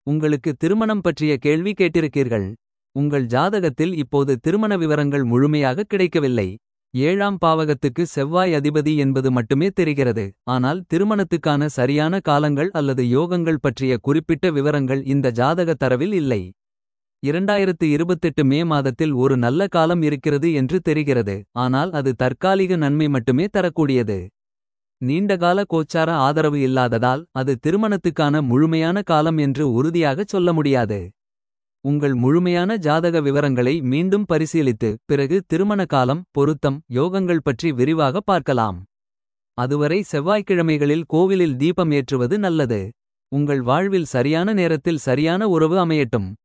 உங்களுக்கு திருமணம் பற்றிய கேள்வி கேட்டிருக்கீர்கள். உங்கள் ஜாதகத்தில் இப்போது திருமண விவரங்கள் முழுமையாக கிடைக்கவில்லை. ஏழாம் பாவகத்துக்கு செவ்வாய் அதிபதி என்பது மட்டுமே தெரிகிறது. ஆனால் திருமணத்துக்கான சரியான காலங்கள் அல்லது யோகங்கள் பற்றிய குறிப்பிட்ட விவரங்கள் இந்த ஜாதக தரவில் இல்லை. 2028 மே மாதத்தில் ஒரு நல்ல காலம் இருக்கிறது என்று தெரிகிறது. ஆனால் அது தற்காலிக நன்மை மட்டுமே தரக்கூடியது. நீண்டகால கோச்சார ஆதரவு இல்லாததால் அது திருமணத்துக்கான முழுமையான காலம் என்று உறுதியாகச் சொல்ல முடியாது. உங்கள் முழுமையான ஜாதக விவரங்களை மீண்டும் பரிசீலித்து. பிறகு திருமண காலம் பொருத்தம் யோகங்கள் பற்றி விரிவாக பார்க்கலாம். அதுவரை செவ்வாய்க்கிழமைகளில் கோவிலில் தீபம் ஏற்றுவது நல்லது. உங்கள் வாழ்வில் சரியான நேரத்தில் சரியான உறவு அமையட்டும்.